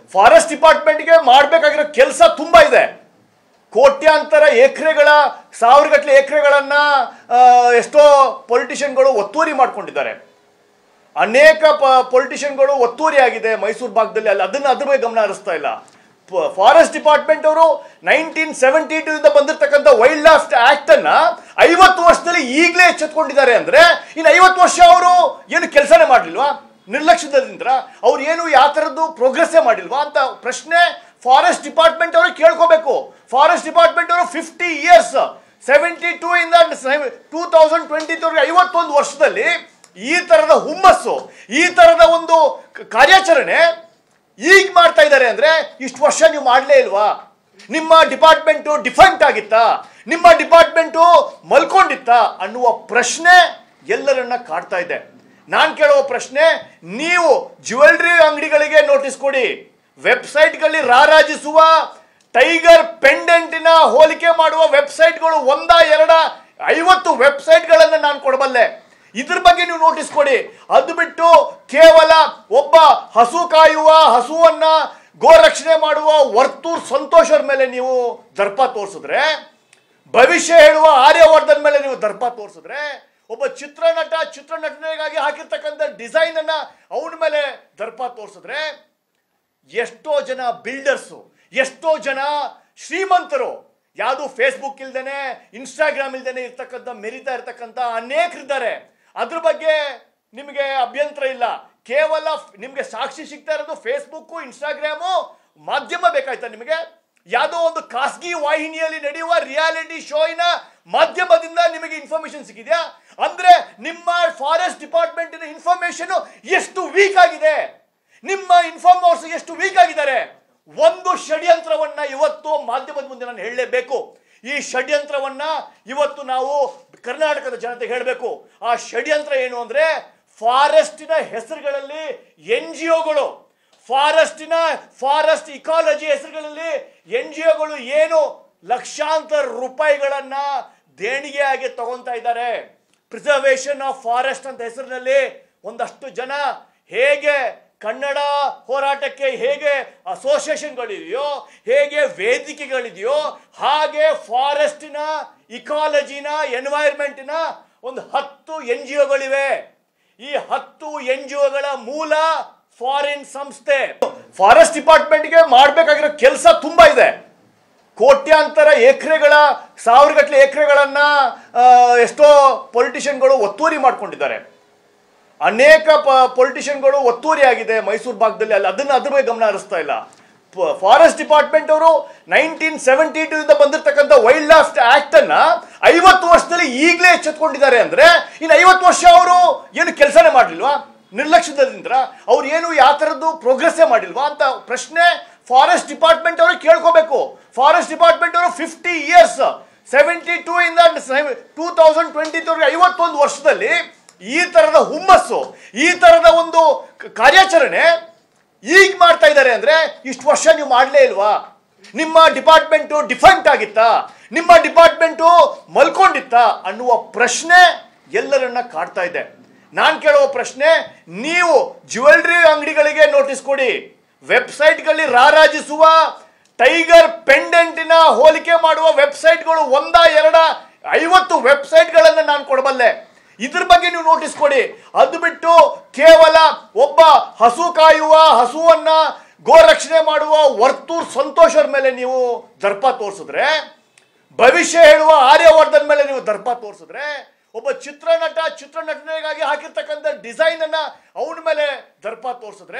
forest ಡಿಪಾರ್ಟ್ಮೆಂಟ್ಗೆ ಮಾಡಬೇಕಾಗಿರೋ ಕೆಲಸ ತುಂಬಾ ಇದೆ ಕೋಟ್ಯಾಂತರ ಎಕರೆಗಳ ಸಾವಿರಗಟ್ಟಲೆ ಎಕರೆಗಳನ್ನ ಎಷ್ಟೋ ಪೊಲಿಟಿಷಿಯನ್ಗಳು ಒತ್ತುವರಿ ಮಾಡ್ಕೊಂಡಿದ್ದಾರೆ ಅನೇಕ ಪೊಲಿಟಿಷಿಯನ್ಗಳು ಒತ್ತುವರಿ ಆಗಿದೆ ಮೈಸೂರು ಭಾಗದಲ್ಲಿ ಅಲ್ಲಿ ಅದನ್ನ ಅದ್ರ ಬಗ್ಗೆ ಗಮನ ಹರಿಸ್ತಾ ಇಲ್ಲ ಫಾರೆಸ್ಟ್ ಡಿಪಾರ್ಟ್ಮೆಂಟ್ ಅವರು ನೈನ್ಟೀನ್ ಸೆವೆಂಟಿ ಟೂ ಇಂದ ಬಂದಿರತಕ್ಕಂಥ ವೈಲ್ಡ್ ಲೈಫ್ ಆಕ್ಟ್ ಅನ್ನ ಐವತ್ತು ವರ್ಷದಲ್ಲಿ ಈಗಲೇ ಎಚ್ಚೆತ್ಕೊಂಡಿದ್ದಾರೆ ಅಂದ್ರೆ ಇನ್ನು ಐವತ್ತು ವರ್ಷ ಅವರು ಏನು ಕೆಲಸನೇ ಮಾಡಲಿಲ್ವಾ ನಿರ್ಲಕ್ಷ್ಯದಿಂದ ಅವ್ರು ಏನು ಯಾವ ಥರದ್ದು ಪ್ರೋಗ್ರೆಸ್ಸೇ ಮಾಡಿಲ್ವಾ ಅಂತ ಪ್ರಶ್ನೆ ಫಾರೆಸ್ಟ್ ಡಿಪಾರ್ಟ್ಮೆಂಟ್ ಅವರು ಕೇಳ್ಕೋಬೇಕು ಫಾರೆಸ್ಟ್ ಡಿಪಾರ್ಟ್ಮೆಂಟ್ ಅವರು ಫಿಫ್ಟಿ ಇಯರ್ಸ್ ಸೆವೆಂಟಿ ಟೂ ಇಂದ ಟೂ ತೌಸಂಡ್ ಟ್ವೆಂಟಿ ತವರೆಗೆ ಐವತ್ತೊಂದು ವರ್ಷದಲ್ಲಿ ಈ ತರದ ಹುಮ್ಮಸ್ಸು ಈ ತರದ ಒಂದು ಕ- ಕಾರ್ಯಾಚರಣೆ ಈಗ ಮಾಡ್ತಾ ಇದ್ದಾರೆ ಅಂದ್ರೆ ಇಷ್ಟು ವರ್ಷ ನೀವು ಮಾಡಲೇ ಇಲ್ವಾ ನಿಮ್ಮ ಡಿಪಾರ್ಟ್ಮೆಂಟು ಡಿಫೆಂಟ್ ಆಗಿತ್ತಾ ನಿಮ್ಮ ಡಿಪಾರ್ಟ್ಮೆಂಟು ಮಲ್ಕೊಂಡಿತ್ತಾ ಅನ್ನುವ ಪ್ರಶ್ನೆ ಎಲ್ಲರನ್ನ ಕಾಡ್ತಾ ಇದೆ ನಾನು ಕೇಳುವ ಪ್ರಶ್ನೆ ನೀವು ಜ್ಯುವೆಲ್ರಿ ಅಂಗಡಿಗಳಿಗೆ ನೋಟಿಸ್ ಕೊಡಿ ವೆಬ್ಸೈಟ್ಗಳಲ್ಲಿ ರಾರಾಜಿಸುವ ಟೈಗರ್ ಪೆಂಡೆಂಟಿನ ಹೋಲಿಕೆ ಮಾಡುವ ವೆಬ್ಸೈಟ್ಗಳು ಒಂದ ಎರಡ ಐವತ್ತು ವೆಬ್ಸೈಟ್ಗಳನ್ನು ನಾನು ಕೊಡಬಲ್ಲೆ ಇದ್ರ ಬಗ್ಗೆ ನೀವು ನೋಟಿಸ್ ಕೊಡಿ ಅದು ಬಿಟ್ಟು ಕೇವಲ ಒಬ್ಬ ಹಸು ಕಾಯುವ ಹಸುವನ್ನ ಗೋರಕ್ಷಣೆ ಮಾಡುವ ವರ್ತೂರ್ ಸಂತೋಷರ ಮೇಲೆ ನೀವು ದರ್ಪ ತೋರಿಸಿದ್ರೆ ಭವಿಷ್ಯ ಹೇಳುವ ಆರ್ಯವರ್ಧನ್ ಮೇಲೆ ನೀವು ದರ್ಪ ತೋರಿಸಿದ್ರೆ ಒಬ್ಬ ಚಿತ್ರನಟ ಚಿತ್ರನಟನೆಗಾಗಿ ಹಾಕಿರ್ತಕ್ಕಂಥ ಡಿಸೈನ್ ಅನ್ನ ಅವನ ಮೇಲೆ ದರ್ಪ ತೋರಿಸಿದ್ರೆ ಎಷ್ಟೋ ಜನ ಬಿಲ್ಡರ್ಸು ಎಷ್ಟೋ ಜನ ಶ್ರೀಮಂತರು ಯಾವುದು ಫೇಸ್ಬುಕ್ ಇಲ್ದೇನೆ ಇನ್ಸ್ಟಾಗ್ರಾಮ್ ಇಲ್ದೇನೆ ಇರ್ತಕ್ಕಂಥ ಮೆರಿತಾ ಇರ್ತಕ್ಕಂಥ ಅನೇಕರಿದ್ದಾರೆ ಅದ್ರ ಬಗ್ಗೆ ನಿಮಗೆ ಅಭ್ಯಂತರ ಇಲ್ಲ ಕೇವಲ ಫ್- ನಿಮ್ಗೆ ಸಾಕ್ಷಿ ಸಿಗ್ತಾ ಇರೋದು ಫೇಸ್ಬುಕ್ ಇನ್ಸ್ಟಾಗ್ರಾಮು ಮಾಧ್ಯಮ ಬೇಕಾಯ್ತಾ ನಿಮಗೆ ಯಾವುದೋ ಒಂದು ಖಾಸಗಿ ವಾಹಿನಿಯಲ್ಲಿ ನಡೆಯುವ ರಿಯಾಲಿಟಿ ಶೋಯಿನ ಮಾಧ್ಯಮದಿಂದ ನಿಮಗೆ ಇನ್ಫಾರ್ಮೇಶನ್ ಸಿಕ್ಕಿದ್ಯಾ ಅಂದ್ರೆ ನಿಮ್ಮ ಫಾರೆಸ್ಟ್ ಡಿಪಾರ್ಟ್ಮೆಂಟಿನ ಇನ್ಫಾರ್ಮೇಶನ್ ಎಷ್ಟು ವೀಕ್ ಆಗಿದೆ ನಿಮ್ಮ ಇನ್ಫಾರ್ಮರ್ಸ್ ಎಷ್ಟು ವೀಕ್ ಆಗಿದ್ದಾರೆ ಒಂದು ಷಡ್ಯಂತ್ರವನ್ನ ಇವತ್ತು ಮಾಧ್ಯಮದ ಮುಂದೆ ನಾನು ಹೇಳಲೇಬೇಕು ಈ ಷಡ್ಯಂತ್ರವನ್ನ ಇವತ್ತು ನಾವು ಕರ್ನಾಟಕದ ಜನತೆಗೆ ಹೇಳಬೇಕು ಆ ಷಡ್ಯಂತ್ರ ಏನು ಅಂದ್ರೆ ಫಾರೆಸ್ಟಿನ ಹೆಸರುಗಳಲ್ಲಿ ಎನ್ ಜಿ ಒಗಳು ಫಾರೆಸ್ಟಿನ ಫಾರೆಸ್ಟ್ ಇಕಾಲಜಿ ಹೆಸರುಗಳಲ್ಲಿ ಎನ್ ಜಿ ಒಗಳು ಏನು ಲಕ್ಷಾಂತರ ರೂಪಾಯಿಗಳನ್ನ ದೇಣಿಗೆಯಾಗಿ ತಗೊಂತಾ ಇದ್ದಾರೆ ಪ್ರಿಸರ್ವೇಷನ್ ಆಫ್ ಫಾರೆಸ್ಟ್ ಅಂತ ಹೆಸರಿನಲ್ಲಿ ಒಂದಷ್ಟು ಜನ ಹೇಗೆ ಕನ್ನಡ ಹೋರಾಟಕ್ಕೆ ಹೇಗೆ ಅಸೋಸಿಯೇಷನ್ಗಳಿದೆಯೋ ಹೇಗೆ ವೇದಿಕೆಗಳಿದೆಯೋ ಹಾಗೆ ಫಾರೆಸ್ಟಿನ ಇಕಾಲಜಿನ ಎನ್ವೈರ್ಮೆಂಟಿನ ಒಂದು ಹತ್ತು ಎನ್ ಜಿ ಒಗಳಿವೆ ಈ ಹತ್ತು ಎನ್ ಜಿ ಒಗಳ ಮೂಲ ಫಾರಿನ್ ಸಂಸ್ಥೆ ಫಾರೆಸ್ಟ್ ಡಿಪಾರ್ಟ್ಮೆಂಟ್ಗೆ ಮಾಡಬೇಕಾಗಿರೋ ಕೆಲಸ ತುಂಬಾ ಇದೆ ಕೋಟ್ಯಾಂತರ ಎಕರೆಗಳ ಸಾವಿರಗಟ್ಟಲೆ ಎಕರೆಗಳನ್ನ ಎಷ್ಟೋ ಪೊಲಿಟಿಷಿಯನ್ಗಳು ಒತ್ತುವರಿ ಮಾಡ್ಕೊಂಡಿದ್ದಾರೆ ಅನೇಕ ಪೊಲಿಟಿಷಿಯನ್ಗಳು ಒತ್ತುವರಿ ಆಗಿದೆ ಮೈಸೂರು ಭಾಗದಲ್ಲಿ ಅಲ್ಲಿ ಅದನ್ನ ಅದ್ರ ಬಗ್ಗೆ ಗಮನ ಹರಿಸ್ತಾ ಇಲ್ಲ ಫಾರೆಸ್ಟ್ ಡಿಪಾರ್ಟ್ಮೆಂಟ್ ಅವರು ನೈನ್ಟೀನ್ ಸೆವೆಂಟಿ ಟೂ ಇಂದ ಬಂದಿರತಕ್ಕಂಥ ವೈಲ್ಡ್ ಲೈಫ್ ಆಕ್ಟ್ ಅನ್ನ ಐವತ್ತು ವರ್ಷದಲ್ಲಿ ಈಗಲೇ ಎಚ್ಚೆತ್ಕೊಂಡಿದ್ದಾರೆ ಅಂದ್ರೆ ಇನ್ನು ಐವತ್ತು ವರ್ಷ ಅವರು ಏನು ಕೆಲಸನೇ ಮಾಡಲಿಲ್ವಾ ನಿರ್ಲಕ್ಷ್ಯದಿಂದ ಅವ್ರು ಏನು ಯಾವ ಥರದ್ದು ಪ್ರೋಗ್ರೆಸ್ಸೇ ಮಾಡಿಲ್ವಾ ಅಂತ ಪ್ರಶ್ನೆ ಫಾರೆಸ್ಟ್ ಡಿಪಾರ್ಟ್ಮೆಂಟ್ ಅವರು ಕೇಳ್ಕೋಬೇಕು ಫಾರೆಸ್ಟ್ ಡಿಪಾರ್ಟ್ಮೆಂಟ್ ಅವರು ಫಿಫ್ಟಿ ಇಯರ್ಸ್ ಸೆವೆಂಟಿ ಟೂ ಇಂದ ಟೂ ತೌಸಂಡ್ ಟ್ವೆಂಟಿ ತವರೆಗೆ ಐವತ್ತೊಂದು ವರ್ಷದಲ್ಲಿ ಈ ತರದ ಹುಮ್ಮಸ್ಸು ಈ ತರದ ಒಂದು ಕ- ಕಾರ್ಯಾಚರಣೆ ಈಗ ಮಾಡ್ತಾ ಇದ್ದಾರೆ ಅಂದ್ರೆ ಇಷ್ಟು ವರ್ಷ ನೀವು ಮಾಡಲೇ ಇಲ್ವಾ ನಿಮ್ಮ ಡಿಪಾರ್ಟ್ಮೆಂಟು ಡಿಫೆಂಟ್ ಆಗಿತ್ತಾ ನಿಮ್ಮ ಡಿಪಾರ್ಟ್ಮೆಂಟು ಮಲ್ಕೊಂಡಿತ್ತಾ ಅನ್ನುವ ಪ್ರಶ್ನೆ ಎಲ್ಲರನ್ನ ಕಾಡ್ತಾ ಇದೆ ನಾನು ಕೇಳುವ ಪ್ರಶ್ನೆ ನೀವು ಜ್ಯುವೆಲ್ರಿ ಅಂಗಡಿಗಳಿಗೆ ನೋಟಿಸ್ ಕೊಡಿ ವೆಬ್ಸೈಟ್ಗಳಲ್ಲಿ ರಾರಾಜಿಸುವ ಟೈಗರ್ ಪೆಂಡೆಂಟಿನ ಹೋಲಿಕೆ ಮಾಡುವ ವೆಬ್ಸೈಟ್ಗಳು ಒಂದ ಎರಡ ಐವತ್ತು ವೆಬ್ಸೈಟ್ಗಳನ್ನು ನಾನು ಕೊಡಬಲ್ಲೆ ಇದ್ರ ಬಗ್ಗೆ ನೀವು ನೋಟಿಸ್ ಕೊಡಿ ಅದು ಬಿಟ್ಟು ಕೇವಲ ಒಬ್ಬ ಹಸು ಕಾಯುವ ಹಸುವನ್ನ ಗೋರಕ್ಷಣೆ ಮಾಡುವ ವರ್ತೂರ್ ಸಂತೋಷರ ಮೇಲೆ ನೀವು ದರ್ಪ ತೋರಿಸಿದ್ರೆ ಭವಿಷ್ಯ ಹೇಳುವ ಆರ್ಯವರ್ಧನ್ ಮೇಲೆ ನೀವು ದರ್ಪ ತೋರಿಸಿದ್ರೆ ಒಬ್ಬ ಚಿತ್ರನಟ ಚಿತ್ರನಟನೆಗಾಗಿ ಹಾಕಿರ್ತಕ್ಕಂಥ ಡಿಸೈನ್ ಅನ್ನ ಅವನ ಮೇಲೆ ದರ್ಪ ತೋರಿಸಿದ್ರೆ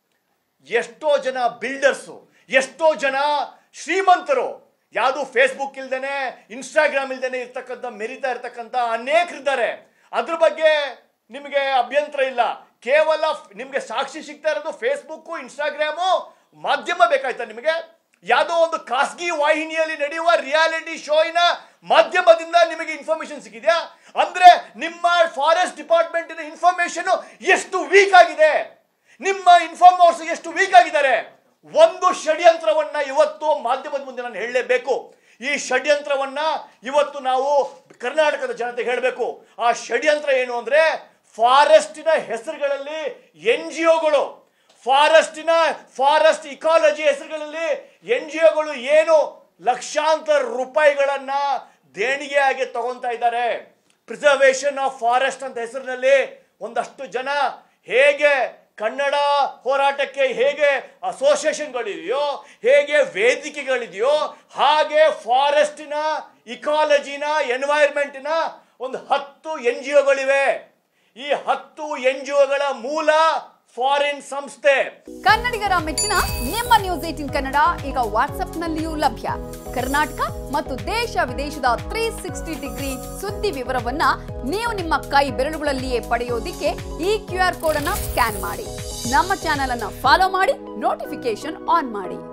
ಎಷ್ಟೋ ಜನ ಬಿಲ್ಡರ್ಸು ಎಷ್ಟೋ ಜನ ಶ್ರೀಮಂತರು ಯಾವುದು ಫೇಸ್ಬುಕ್ ಇಲ್ದೇನೆ ಇನ್ಸ್ಟಾಗ್ರಾಮ್ ಇಲ್ದೇನೆ ಇರ್ತಕ್ಕಂಥ ಮೆರಿತಾ ಇರ್ತಕ್ಕಂಥ ಅನೇಕರಿದ್ದಾರೆ ಅದ್ರ ಬಗ್ಗೆ ನಿಮಗೆ ಅಭ್ಯಂತರ ಇಲ್ಲ ಕೇವಲ ಫ್- ನಿಮ್ಗೆ ಸಾಕ್ಷಿ ಸಿಗ್ತಾ ಇರೋದು ಫೇಸ್ಬುಕ್ ಇನ್ಸ್ಟಾಗ್ರಾಮು ಮಾಧ್ಯಮ ಬೇಕಾಯ್ತಾ ನಿಮಗೆ ಯಾವುದೋ ಒಂದು ಖಾಸಗಿ ವಾಹಿನಿಯಲ್ಲಿ ನಡೆಯುವ ರಿಯಾಲಿಟಿ ಶೋಯಿನ ಮಾಧ್ಯಮದಿಂದ ನಿಮಗೆ ಇನ್ಫಾರ್ಮೇಶನ್ ಸಿಕ್ಕಿದ್ಯಾ ಅಂದ್ರೆ ನಿಮ್ಮ ಫಾರೆಸ್ಟ್ ಡಿಪಾರ್ಟ್ಮೆಂಟಿನ ಇನ್ಫಾರ್ಮೇಶನ್ ಎಷ್ಟು ವೀಕ್ ಆಗಿದೆ ನಿಮ್ಮ ಇನ್ಫಾರ್ಮರ್ಸ್ ಎಷ್ಟು ವೀಕ್ ಆಗಿದ್ದಾರೆ ಒಂದು ಷಡ್ಯಂತ್ರವನ್ನ ಇವತ್ತು ಮಾಧ್ಯಮದ ಮುಂದೆ ನಾನು ಹೇಳಲೇಬೇಕು ಈ ಷಡ್ಯಂತ್ರವನ್ನ ಇವತ್ತು ನಾವು ಕರ್ನಾಟಕದ ಜನತೆಗೆ ಹೇಳಬೇಕು ಆ ಷಡ್ಯಂತ್ರ ಏನು ಅಂದ್ರೆ ಫಾರೆಸ್ಟಿನ ಹೆಸರುಗಳಲ್ಲಿ ಎನ್ ಜಿ ಒಗಳು ಫಾರೆಸ್ಟಿನ ಫಾರೆಸ್ಟ್ ಇಕಾಲಜಿ ಹೆಸರುಗಳಲ್ಲಿ ಎನ್ ಜಿ ಒಗಳು ಏನು ಲಕ್ಷಾಂತರ ರೂಪಾಯಿಗಳನ್ನ ದೇಣಿಗೆಯಾಗಿ ತಗೊಂತಾ ಇದ್ದಾರೆ ಪ್ರಿಸರ್ವೇಷನ್ ಆಫ್ ಫಾರೆಸ್ಟ್ ಅಂತ ಹೆಸರಿನಲ್ಲಿ ಒಂದಷ್ಟು ಜನ ಹೇಗೆ ಕನ್ನಡ ಹೋರಾಟಕ್ಕೆ ಹೇಗೆ ಅಸೋಸಿಯೇಷನ್ಗಳಿದೆಯೋ ಹೇಗೆ ವೇದಿಕೆಗಳಿದೆಯೋ ಹಾಗೆ ಫಾರೆಸ್ಟಿನ ಇಕಾಲಜಿನ ಎನ್ವೈರ್ಮೆಂಟಿನ ಒಂದು ಹತ್ತು ಎನ್ ಜಿ ಒಗಳಿವೆ ಈ ಹತ್ತು ಎನ್ ಜಿ ಒಗಳ ಮೂಲ ಫಾರಿನ್ ಸಂಸ್ಥೆ ಕನ್ನಡಿಗರ ಮೆಚ್ಚಿನ ನಿಮ್ಮ ನ್ಯೂಸ್ ಏಟಿನ್ ಕನ್ನಡ ಈಗ ವಾಟ್ಸ್ಆಪ್ನಲ್ಲಿಯೂ ಲಭ್ಯ ಕರ್ನಾಟಕ ಮತ್ತು ದೇಶ ವಿದೇಶದ ತ್ರೀ ಸಿಕ್ಸ್ಟಿ ಡಿಗ್ರಿ ಸುದ್ದಿ ವಿವರವನ್ನ ನೀವು ನಿಮ್ಮ ಕೈ ಬೆರಳುಗಳಲ್ಲಿಯೇ ಪಡೆಯೋದಿಕ್ಕೆ ಈ ಕ್ಯೂ ಆರ್ ಕೋಡ್ ಅನ್ನ ಸ್ಕ್ಯಾನ್ ಮಾಡಿ ನಮ್ಮ ಚಾನೆಲ್ ಅನ್ನ ಫಾಲೋ ಮಾಡಿ ನೋಟಿಫಿಕೇಶನ್ ಆನ್ ಮಾಡಿ